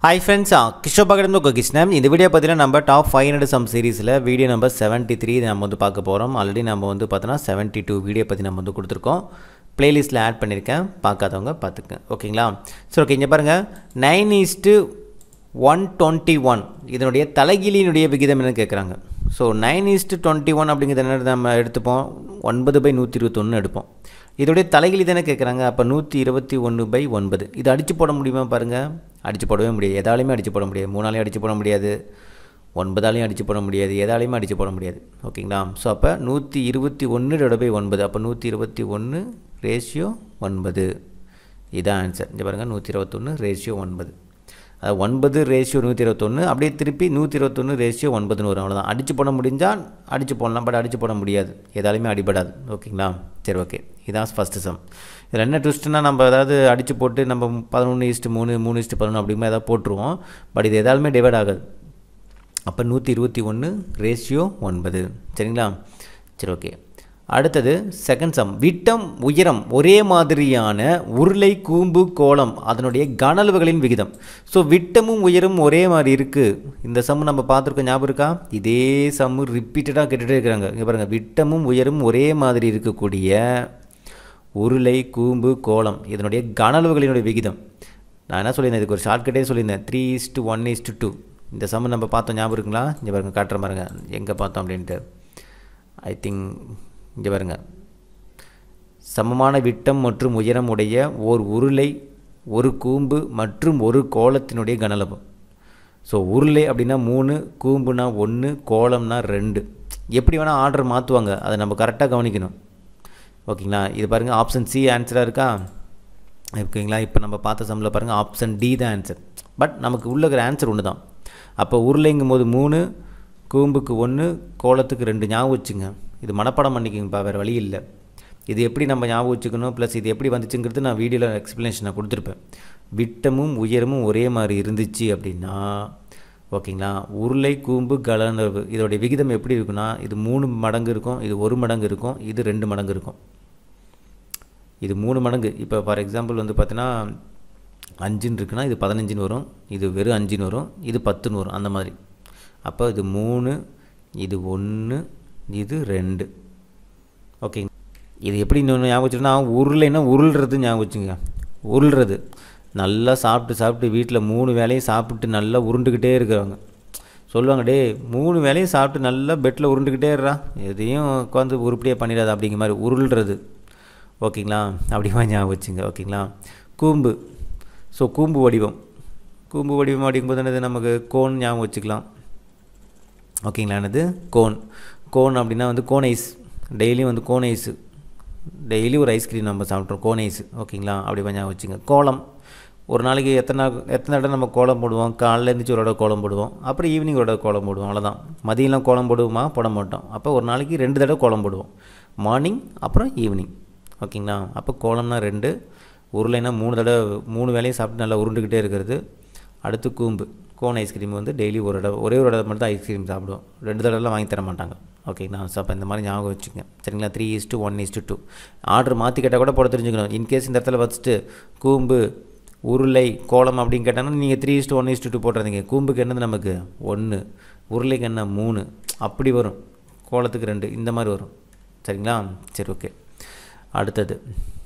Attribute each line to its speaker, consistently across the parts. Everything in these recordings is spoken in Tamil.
Speaker 1: ஹாய் ஃப்ரெண்ட்ஸ் கிஷோர் பகடம் கிருஷ்ணன் இந்த வீடியோ பார்த்தீங்கன்னா நம்ம டாப் ஃபைவ் ஹண்ட்ரட் சம் சீரிஸில் வீடியோ நம்பர் செவன்ட்டி த்ரீ நம்ம வந்து பார்க்க போகிறோம் ஆல்ரெடி நம்ம வந்து பார்த்தோன்னா செவன்ட்டி டூ வீடியோ பற்றி நம்ம வந்து கொடுத்துருக்கோம் ப்ளேலிஸ்ட்டில் ஆட் பண்ணியிருக்கேன் பார்க்காதவங்க பார்த்துக்க ஓகேங்களா சரி ஓகே இங்கே பாருங்கள் nine is to one twenty one இதனுடைய தலைகிலியினுடைய விகிதம் என்னன்னு கேட்குறாங்க so nine is to twenty one அப்படிங்கிறது என்ன நம்ம எடுத்துப்போம் ஒன்பது பை நூற்றி இருபத்தொன்று எடுப்போம் இதோடைய தலைகிலி தானே கேட்குறாங்க அப்போ நூற்றி இருபத்தி ஒன்று பை ஒன்பது இது அடித்து போட முடியுமா பாருங்கள் அடித்து போடவே முடியாது எதாலையுமே அடித்து போட முடியாது மூணாலையும் அடித்து போட முடியாது ஒன்பதாலையும் அடித்து போட முடியாது எதாலையுமே அடித்து போட முடியாது ஓகேங்களா ஸோ அப்போ நூற்றி இருபத்தி ஒன்று டிவைட் பை ஒன்பது அப்போ நூற்றி இருபத்தி ஒன்று ரேஷியோ ஒன்பது இதான் ஆன்சர் இங்கே பாருங்கள் நூற்றி இருபத்தொன்று ரேஷியோ ஒன்பது அது ஒன்பது ரேஷியோ நூற்றி இருபத்தொன்று அப்படியே திருப்பி நூற்றி இருபத்தொன்று ரேஷியோ ஒன்பதுன்னு வரும் அவ்வளோதான் அடித்து போட முடிஞ்சால் அடித்து போடலாம் பட் அடித்து போட முடியாது எதாலையுமே அடிபடாது ஓகேங்களா சரி ஓகே இதான் ஃபஸ்ட்டு சம் இதில் என்ன ட்விஸ்ட்னா நம்ம ஏதாவது அடித்து போட்டு நம்ம பதினொன்று இஸ்ட்டு மூணு மூணு இஸ்ட்டு பதினொன்று அப்படிமா ஏதாவது போட்டுருவோம் பட் இது எதாலுமே டிவைட் ஆகாது அப்போ நூற்றி இருபத்தி ஒன்று ரேஷியோ ஒன்பது சரிங்களா சரி ஓகே அடுத்தது செகண்ட் சம் விட்டம் உயரம் ஒரே மாதிரியான உருளை கூம்பு கோலம் அதனுடைய கனளவுகளின் விகிதம் ஸோ விட்டமும் உயரும் ஒரே மாதிரி இருக்குது இந்த சம் நம்ம பார்த்துருக்கோம் ஞாபகம் இருக்கா இதே சம்மு ரிப்பீட்டடாக கேட்டுகிட்டே இருக்கிறாங்க இங்கே பாருங்கள் விட்டமும் உயரும் ஒரே மாதிரி இருக்கக்கூடிய உருளை கூம்பு கோலம் இதனுடைய கனளவுகளினுடைய விகிதம் நான் என்ன சொல்லியிருந்தேன் இதுக்கு ஒரு ஷார்ட்கட்டே சொல்லியிருந்தேன் three is to one is to two இந்த சம்மு நம்ம பார்த்தோம் ஞாபகம் இருக்குங்களா இங்கே பாருங்கள் காட்டுற பாருங்க எங்கே பார்த்தோம் அப்படின்ட்டு ஐ திங்க் இங்கே பாருங்க சமமான விட்டம் மற்றும் உயரம் உடைய ஓர் உருளை ஒரு கூம்பு மற்றும் ஒரு கோலத்தினுடைய கனளவு ஸோ உருளை அப்படின்னா மூணு கூம்புனா ஒன்று கோலம்னா ரெண்டு எப்படி வேணால் ஆர்டர் மாற்றுவாங்க அதை நம்ம கரெக்டாக கவனிக்கணும் ஓகேங்களா இது பாருங்கள் ஆப்ஷன் சி ஆன்சராக இருக்கா ஓகேங்களா இப்போ நம்ம பார்த்த சம்மில் பாருங்கள் ஆப்ஷன் டி தான் ஆன்சர் பட் நமக்கு உள்ள இருக்கிற ஆன்சர் ஒன்று தான் அப்போ உருளைங்கும் போது மூணு கூம்புக்கு ஒன்று கோலத்துக்கு ரெண்டு ஞாபகம் வச்சுங்க இது மனப்பாடம் பண்ணிக்கோங்கப்பா வேறு வழி இல்லை இது எப்படி நம்ம ஞாபகம் வச்சுக்கணும் ப்ளஸ் இது எப்படி வந்துச்சுங்கிறது நான் வீடியோவில் எக்ஸ்ப்ளனேஷன் நான் கொடுத்துருப்பேன் விட்டமும் உயரமும் ஒரே மாதிரி இருந்துச்சு அப்படின்னா ஓகேங்களா உருளை கூம்பு கலனவு இதோடைய விகிதம் எப்படி இருக்குன்னா இது மூணு மடங்கு இருக்கும் இது ஒரு மடங்கு இருக்கும் இது ரெண்டு மடங்கு இருக்கும் இது மூணு மடங்கு இப்போ ஃபார் எக்ஸாம்பிள் வந்து பார்த்தீங்கன்னா அஞ்சுன்னு இருக்குன்னா இது பதினஞ்சுன்னு வரும் இது வெறும் அஞ்சுன்னு வரும் இது பத்துன்னு வரும் அந்த மாதிரி அப்போ இது மூணு இது ஒன்று இது ரெண்டு ஓகேங்க இது எப்படி இன்னொன்று ஞாபகம் வச்சுன்னா உருளைன்னா உருள்றது ஞாபகம் வச்சுங்க உருள்றது நல்லா சாப்பிட்டு சாப்பிட்டு வீட்டில் மூணு வேலையும் சாப்பிட்டு நல்லா உருண்டுக்கிட்டே இருக்கிறாங்க சொல்லுவாங்க டே மூணு வேலையும் சாப்பிட்டு நல்லா பெட்டில் உருண்டுக்கிட்டே இருறா எதையும் உட்காந்து உருப்படியாக பண்ணிடாது அப்படிங்கிற மாதிரி உருள்றது ஓகேங்களா அப்படிமா ஞாபகம் வச்சுங்க ஓகேங்களா கூம்பு ஸோ கூம்பு வடிவம் கூம்பு வடிவம் அப்படிங்கும்போது என்னது நமக்கு கோன் ஞாபகம் வச்சுக்கலாம் ஓகேங்களா என்னது கோன் கோன் அப்படின்னா வந்து கோன் ஐஸ் டெய்லியும் வந்து கோன் ஐஸு டெய்லி ஒரு ஐஸ்கிரீம் நம்ம சாப்பிட்றோம் கோன் ஐஸ் ஓகேங்களா அப்படி கொஞ்சம் வச்சுங்க கோலம் ஒரு நாளைக்கு எத்தனை எத்தனை தடவை நம்ம கோலம் போடுவோம் காலைல எழுந்திரிச்சு ஒரு தடவை கோலம் போடுவோம் அப்புறம் ஈவினிங் ஒரு தடவை கோலம் போடுவோம் அவ்வளோதான் மதியம்லாம் கோலம் போடுவோமா போட மாட்டோம் அப்போ ஒரு நாளைக்கு ரெண்டு தடவை கோலம் போடுவோம் மார்னிங் அப்புறம் ஈவினிங் ஓகேங்களா அப்போ கோலம்னா ரெண்டு உருளைனா மூணு தடவை மூணு வேலையும் சாப்பிட்டு நல்லா உருண்டுக்கிட்டே இருக்கிறது அடுத்து கூம்பு கோன் ஐஸ்கிரீம் வந்து டெய்லி ஒரு தடவை ஒரே ஒரு தடவை மட்டும் தான் ஐஸ்கிரீம் சாப்பிடுவோம் ரெண்டு தடவைலாம் வாங்கி தர மாட்டாங்க ஓகேங்களா ஸோ அப்போ இந்த மாதிரி ஞாபகம் வச்சுங்க சரிங்களா three is to one is to two order மாற்றி கேட்டால் கூட போட தெரிஞ்சுக்கணும் இன்கேஸ் இந்த இடத்துல ஃபஸ்ட்டு கூம்பு உருளை கோலம் அப்படின்னு கேட்டாங்கன்னா நீங்கள் three is to one is to two போட்டுறீங்க கூம்புக்கு என்னது நமக்கு ஒன்று உருளைக்கு என்ன மூணு அப்படி வரும் கோலத்துக்கு ரெண்டு இந்த மாதிரி வரும் சரிங்களா சரி ஓகே அடுத்தது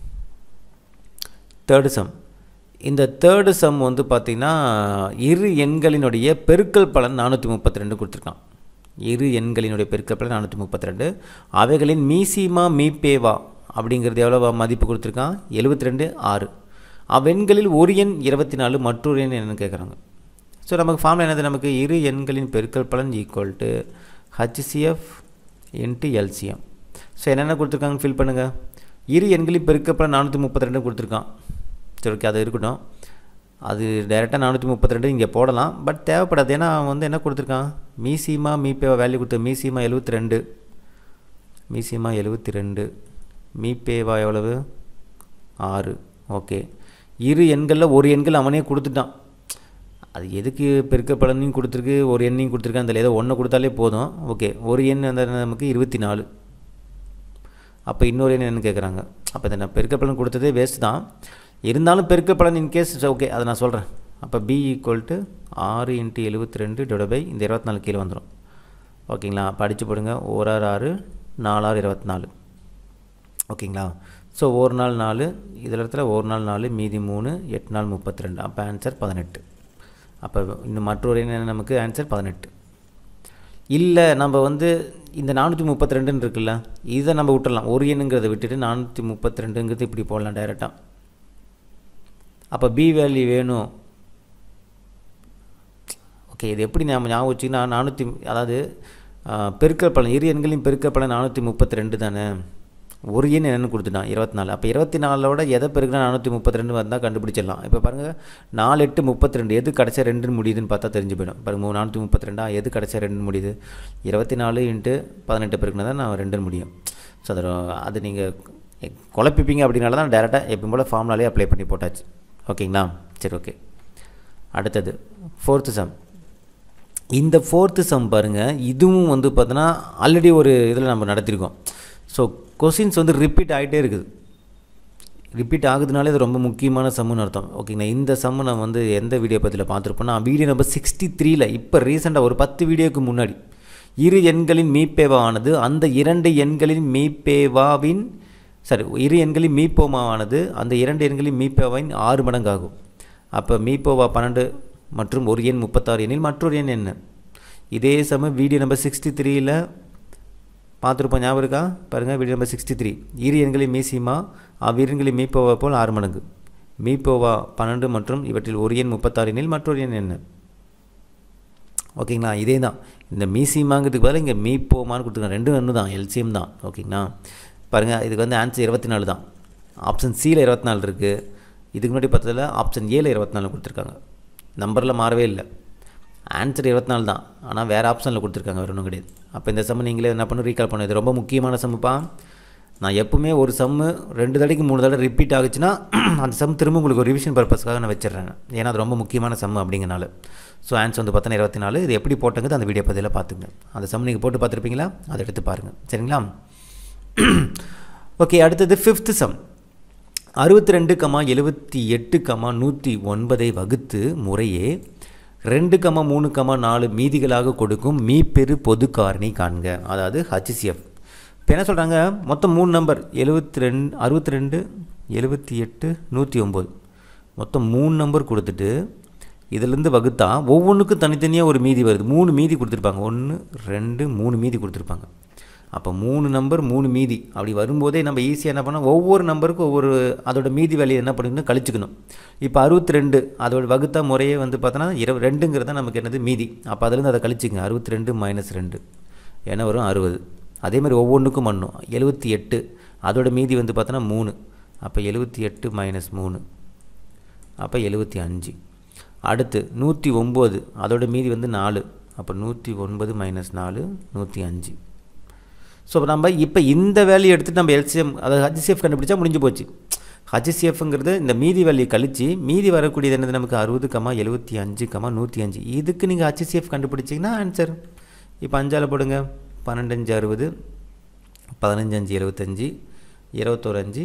Speaker 1: தேர்டு சம் இந்த தேர்டு சம் வந்து பார்த்திங்கன்னா இரு எண்களினுடைய பெருக்கல் பலன் நானூற்றி முப்பத்தி ரெண்டு கொடுத்துருக்கான் இரு எண்களினுடைய பெருக்கல் பலன் நானூற்றி முப்பத்தி ரெண்டு அவைகளின் மீசிமா மீபேவா அப்படிங்கிறது எவ்வளோ மதிப்பு கொடுத்துருக்கான் எழுபத்தி ரெண்டு ஆறு அவ்வெண்களில் ஒரு எண் இருபத்தி நாலு மற்றொரு எண் என்னென்னு கேட்குறாங்க ஸோ நமக்கு ஃபார்மில் என்னது நமக்கு இரு எண்களின் பெருக்கல் பலன் equal to HCF into LCM so என்னென்ன கொடுத்துருக்காங்க ஃபில் பண்ணுங்கள் இரு எண்களின் பெருக்கல் பலன் நானூற்றி முப்பத்தி ரெண்டு கொடுத்துருக்கான் சரி ஓகே அது இருக்கட்டும் அது டைரெக்டாக நானூற்றி முப்பத்தி ரெண்டு இங்கே போடலாம் பட் தேவைப்படாது ஏன்னா அவன் வந்து என்ன கொடுத்துருக்கான் மீசிமா மீபேவா வேல்யூ கொடுத்த மீசிமா எழுபத்தி ரெண்டு மீசிமா எழுபத்தி ரெண்டு மீபேவா எவ்வளவு ஆறு ஓகே இரு எண்களில் ஒரு எண்கள் அவனே கொடுத்துட்டான் அது எதுக்கு பெருக்க பலனையும் கொடுத்துருக்கு ஒரு எண்ணையும் கொடுத்துருக்கான் அதில் ஏதோ ஒன்று கொடுத்தாலே போதும் ஓகே ஒரு எண் வந்து நமக்கு இருபத்தி நாலு அப்போ இன்னொரு எண் என்னன்னு கேட்குறாங்க அப்போ இந்த பெருக்க பலன் கொடுத்ததே வேஸ்ட் தான் இருந்தாலும் பெருக்க பலன் இன்கேஸ் ஓகே அதை நான் சொல்கிறேன் அப்போ பி ஈக்குவல் டு ஆறு இன்ட்டு எழுபத்தி ரெண்டு டிவைட் பை இந்த இருபத்தி நாலு கீழே வந்துடும் ஓகேங்களா படித்து போடுங்க ஓராறு ஆறு நாலாறு இருபத்தி நாலு ஓகேங்களா ஸோ ஒரு நாள் நாலு இதில் இடத்துல ஒரு நாள் நாலு மீதி மூணு எட்டு நாள் முப்பத்தி ரெண்டு அப்போ ஆன்சர் பதினெட்டு அப்போ இந்த மற்றொரு என்ன நமக்கு ஆன்சர் பதினெட்டு இல்லை நம்ம வந்து இந்த நானூற்றி முப்பத்தி ரெண்டுன்னு இருக்குல்ல இதை நம்ம விட்டுடலாம் ஒரு எண்ணுங்கிறத விட்டுட்டு நானூற்றி முப்பத்தி ரெண்டுங்கிறது இப்படி போடலாம் டைரெக்டாக அப்போ பி வேல்யூ வேணும் ஓகே இது எப்படி நம்ம ஞாபகம் வச்சுன்னா நானூற்றி அதாவது பெருக்கல் பலன் இரு எண்களையும் பெருக்கல் பலன் நானூற்றி முப்பத்தி ரெண்டு தானே ஒரு எண் என்னென்னு கொடுத்துட்டான் இருபத்தி நாலு அப்போ இருபத்தி நாலோட எதை பெருக்கினா நானூற்றி முப்பத்தி ரெண்டு வந்தால் கண்டுபிடிச்சிடலாம் இப்போ பாருங்கள் நாலு எட்டு முப்பத்தி ரெண்டு எது கடைசியாக ரெண்டுன்னு முடியுதுன்னு பார்த்தா தெரிஞ்சு போயிடும் பாருங்க நானூற்றி முப்பத்தி ரெண்டா எது கடைசியாக ரெண்டுன்னு முடியுது இருபத்தி நாலு இன்ட்டு பதினெட்டு பெருக்கினா தான் நான் ரெண்டுன்னு முடியும் ஸோ அது அது நீங்கள் குழப்பிப்பீங்க அப்படின்னால தான் டேரெக்டாக எப்பயும் போல் ஃபார்ம்லாலே அப்ளை பண்ணி போட்டாச்சு ஓகேங்களா சரி ஓகே அடுத்தது ஃபோர்த்து சம் இந்த ஃபோர்த்து சம் பாருங்கள் இதுவும் வந்து பார்த்தோன்னா ஆல்ரெடி ஒரு இதில் நம்ம நடத்திருக்கோம் ஸோ கொஷின்ஸ் வந்து ரிப்பீட் ஆகிட்டே இருக்குது ரிப்பீட் ஆகுதுனாலே இது ரொம்ப முக்கியமான சம்முன்னு அர்த்தம் ஓகேங்களா இந்த சம்மு நான் வந்து எந்த வீடியோ பற்றியில் பார்த்துருப்போம்னா வீடியோ நம்பர் சிக்ஸ்டி த்ரீல இப்போ ரீசெண்டாக ஒரு பத்து வீடியோக்கு முன்னாடி இரு எண்களின் மீப்பேவானது அந்த இரண்டு எண்களின் மீப்பேவாவின் சாரி இரு எண்களின் மீப்போமாவானது அந்த இரண்டு எண்களின் மீப்பேவாவின் ஆறு மடங்கு ஆகும் அப்போ மீப்போவா பன்னெண்டு மற்றும் ஒரு எண் முப்பத்தாறு எண்ணில் மற்றொரு எண் என்ன இதே சம வீடியோ நம்பர் சிக்ஸ்டி த்ரீயில் பார்த்துருப்போம் ஞாபகம் இருக்கா பாருங்கள் வீடியோ நம்பர் சிக்ஸ்டி த்ரீ இரு எண்களின் மீசிமா அவ்விரண்களின் மீப்போவா போல் ஆறு மடங்கு மீப்போவா பன்னெண்டு மற்றும் இவற்றில் ஒரு எண் முப்பத்தாறு எண்ணில் மற்றொரு எண் என்ன ஓகேங்களா இதே தான் இந்த மீசிமாங்கிறதுக்கு பதிலாக இங்கே மீப்போமான்னு கொடுத்துருக்காங்க ரெண்டும் ஒன்று தான் எல்சிஎம் தான் ஓகேங்களா பாருங்கள் இதுக்கு வந்து ஆன்சர் இருபத்தி நாலு தான் ஆப்ஷன் சியில் இருபத்தி நாலு இருக்குது இதுக்கு முன்னாடி பார்த்ததில் ஆப்ஷன் ஏல இருபத்தி நாலு கொடுத்துருக்காங்க நம்பரில் மாறவே இல்லை ஆன்சர் இருபத்தி நாலு தான் ஆனால் வேறு ஆப்ஷனில் கொடுத்துருக்காங்க வேறு ஒன்றும் கிடையாது அப்போ இந்த சம்மு நீங்களே என்ன பண்ணணும் ரீகால் பண்ணணும் இது ரொம்ப முக்கியமான சம்முப்பா நான் எப்பவுமே ஒரு சம்மு ரெண்டு தடவைக்கு மூணு தடவை ரிப்பீட் ஆகுச்சுன்னா அந்த சம் திரும்ப உங்களுக்கு ஒரு ரிவிஷன் பர்பஸ்க்காக நான் வச்சிடுறேன் ஏன்னா அது ரொம்ப முக்கியமான சம்மு அப்படிங்கனால ஸோ ஆன்சர் வந்து பார்த்தோன்னா இருபத்தி நாலு இது எப்படி போட்டங்கிறது அந்த வீடியோ பதிவில் பார்த்துங்க அந்த சம் நீங்கள் போட்டு பார்த்துருப்பீங்களா அதை எடுத்து பாருங்கள் சரிங்களா ஓகே அடுத்தது ஃபிஃப்த்து சம் அறுபத்தி ரெண்டு கமா எழுபத்தி எட்டு கமா நூற்றி ஒன்பதை வகுத்து முறையே ரெண்டு கமா மூணு கமா நாலு மீதிகளாக கொடுக்கும் மீப்பெரு பொது காரணி காண்க அதாவது ஹச்சிசிஎஃப் இப்போ என்ன சொல்கிறாங்க மொத்தம் மூணு நம்பர் எழுபத்தி ரெண்டு அறுபத்தி ரெண்டு எழுபத்தி எட்டு நூற்றி ஒம்பது மொத்தம் மூணு நம்பர் கொடுத்துட்டு இதிலேருந்து வகுத்தா ஒவ்வொன்றுக்கும் தனித்தனியாக ஒரு மீதி வருது மூணு மீதி கொடுத்துருப்பாங்க ஒன்று ரெண்டு மூணு மீதி கொடுத்துருப்பாங்க அப்போ மூணு நம்பர் மூணு மீதி அப்படி வரும்போதே நம்ம ஈஸியாக என்ன பண்ணோம் ஒவ்வொரு நம்பருக்கும் ஒவ்வொரு அதோட மீதி வேலையை என்ன பண்ணிக்கணும் கழிச்சுக்கணும் இப்போ அறுபத்தி ரெண்டு அதோட வகுத்தா முறையே வந்து பார்த்தோன்னா இருபது ரெண்டுங்கிறது தான் நமக்கு என்னது மீதி அப்போ அதுலேருந்து அதை கழிச்சுங்க அறுபத்தி ரெண்டு மைனஸ் ரெண்டு என்ன வரும் அறுபது அதே மாதிரி ஒவ்வொன்றுக்கும் பண்ணும் எழுபத்தி எட்டு அதோட மீதி வந்து பார்த்தோன்னா மூணு அப்போ எழுபத்தி எட்டு மைனஸ் மூணு அப்போ எழுபத்தி அஞ்சு அடுத்து நூற்றி ஒம்பது அதோட மீதி வந்து நாலு அப்போ நூற்றி ஒன்பது மைனஸ் நாலு நூற்றி அஞ்சு ஸோ நம்ம இப்போ இந்த வேல்யூ எடுத்துகிட்டு நம்ம எல்சிஎம் அதாவது ஹச்சிசிஎஃப் கண்டுபிடிச்சா முடிஞ்சு போச்சு ஹச்சிசிஎஃப்ங்கிறது இந்த மீதி வேல்யூ கழித்து மீதி வரக்கூடியது என்னது நமக்கு அறுபது கமா எழுபத்தி அஞ்சு கமா நூற்றி அஞ்சு இதுக்கு நீங்கள் ஹச்சிசிஎஃப் கண்டுபிடிச்சிங்கன்னா ஆன்சர் இப்போ அஞ்சால் போடுங்க பன்னெண்டஞ்சு அறுபது பதினஞ்சு அஞ்சு எழுபத்தஞ்சி இருபத்தோரு அஞ்சு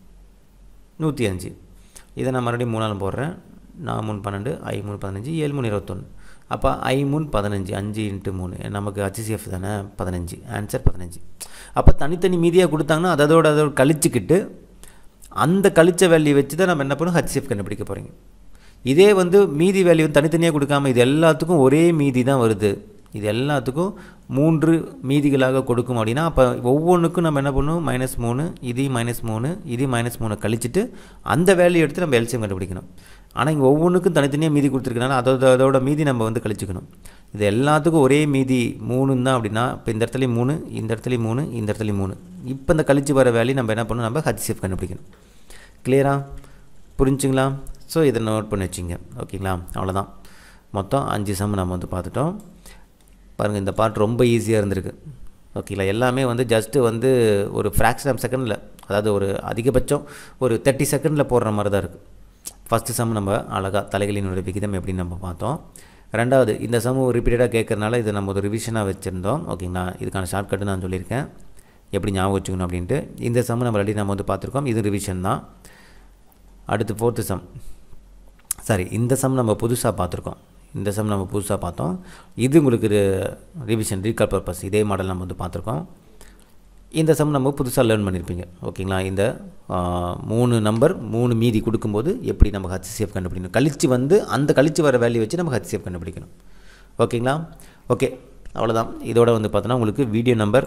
Speaker 1: நூற்றி அஞ்சு இதை நான் மறுபடியும் மூணாலும் போடுறேன் நான் மூணு பன்னெண்டு ஐ மூணு பதினஞ்சு ஏழு மூணு இருபத்தொன்று அப்போ ஐ மூணு பதினஞ்சு அஞ்சு இன்ட்டு மூணு நமக்கு ஹச்சிசிஎஃப் தானே பதினஞ்சு ஆன்சர் பதினஞ்சு அப்போ தனித்தனி மீதியாக கொடுத்தாங்கன்னா அதோட அதோட கழிச்சுக்கிட்டு அந்த கழிச்ச வேல்யூ வச்சு தான் நம்ம என்ன பண்ணணும் ஹச்சிஎஃப் கண்டுபிடிக்க போகிறீங்க இதே வந்து மீதி வேல்யூ தனித்தனியாக கொடுக்காம இது எல்லாத்துக்கும் ஒரே மீதி தான் வருது இது எல்லாத்துக்கும் மூன்று மீதிகளாக கொடுக்கும் அப்படின்னா அப்போ ஒவ்வொன்றுக்கும் நம்ம என்ன பண்ணணும் மைனஸ் மூணு இது மைனஸ் மூணு இது மைனஸ் மூணு கழிச்சிட்டு அந்த வேல்யூ எடுத்து நம்ம எல்சியம் கண்டுபிடிக்கணும் ஆனால் இங்கே ஒவ்வொன்றுக்கும் தனித்தனியாக மீதி கொடுத்துருக்கனால அதோட அதோட மீதி நம்ம வந்து கழிச்சுக்கணும் இது எல்லாத்துக்கும் ஒரே மீதி மூணுன்னு தான் அப்படின்னா இப்போ இந்த இடத்துலையும் மூணு இந்த இடத்துலையும் மூணு இந்த இடத்துலையும் மூணு இப்போ இந்த கழிச்சு வர வேல்யூ நம்ம என்ன பண்ணணும் நம்ம ஹச்சிஎஃப் கண்டுபிடிக்கணும் கிளியரா புரிஞ்சுங்களா ஸோ இதை நோட் பண்ணி வச்சுங்க ஓகேங்களா அவ்வளோதான் மொத்தம் அஞ்சு சம் நம்ம வந்து பார்த்துட்டோம் பாருங்கள் இந்த பார்ட் ரொம்ப ஈஸியாக இருந்திருக்கு ஓகேங்களா எல்லாமே வந்து ஜஸ்ட்டு வந்து ஒரு ஃப்ராக்ஷன் ஆஃப் செகண்டில் அதாவது ஒரு அதிகபட்சம் ஒரு தேர்ட்டி செகண்டில் போடுற மாதிரி தான் இருக்குது ஃபஸ்ட்டு சம் நம்ம அழகாக தலைகளினுடைய விகிதம் எப்படின்னு நம்ம பார்த்தோம் ரெண்டாவது இந்த சம் ரிப்பீட்டடாக கேட்குறனால இது நம்ம ஒரு ரிவிஷனாக வச்சுருந்தோம் ஓகேங்களா இதுக்கான ஷார்ட்கட்டு நான் சொல்லியிருக்கேன் எப்படி ஞாபகம் வச்சுக்கணும் அப்படின்ட்டு இந்த சம் நம்ம ஆல்ரெடி நம்ம வந்து பார்த்துருக்கோம் இது ரிவிஷன் தான் அடுத்து ஃபோர்த்து சம் சாரி இந்த சம் நம்ம புதுசாக பார்த்துருக்கோம் இந்த சம் நம்ம புதுசாக பார்த்தோம் இது உங்களுக்கு ரிவிஷன் ரீகால் பர்பஸ் இதே மாடல் நம்ம வந்து பார்த்துருக்கோம் இந்த சம் நம்ம புதுசாக லேர்ன் பண்ணியிருப்பீங்க ஓகேங்களா இந்த ஆ, மூணு நம்பர் மூணு மீதி கொடுக்கும்போது எப்படி நம்ம ஹச்சிசிஎஃப் கண்டுபிடிக்கணும் கழிச்சு வந்து அந்த கழிச்சு வர வேல்யூ வச்சு நம்ம ஹச்சிசிஎஃப் கண்டுபிடிக்கணும் ஓகேங்களா ஓகே அவ்வளோதான் இதோட வந்து பார்த்தோன்னா உங்களுக்கு வீடியோ நம்பர்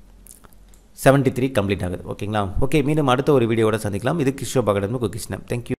Speaker 1: 73 த்ரீ கம்ப்ளீட் ஆகுது ஓகேங்களா ஓகே மீண்டும் அடுத்த ஒரு வீடியோவோட சந்திக்கலாம் இது கிஷோப் அகாடமி கிருஷ்ணன் தேங்க்யூ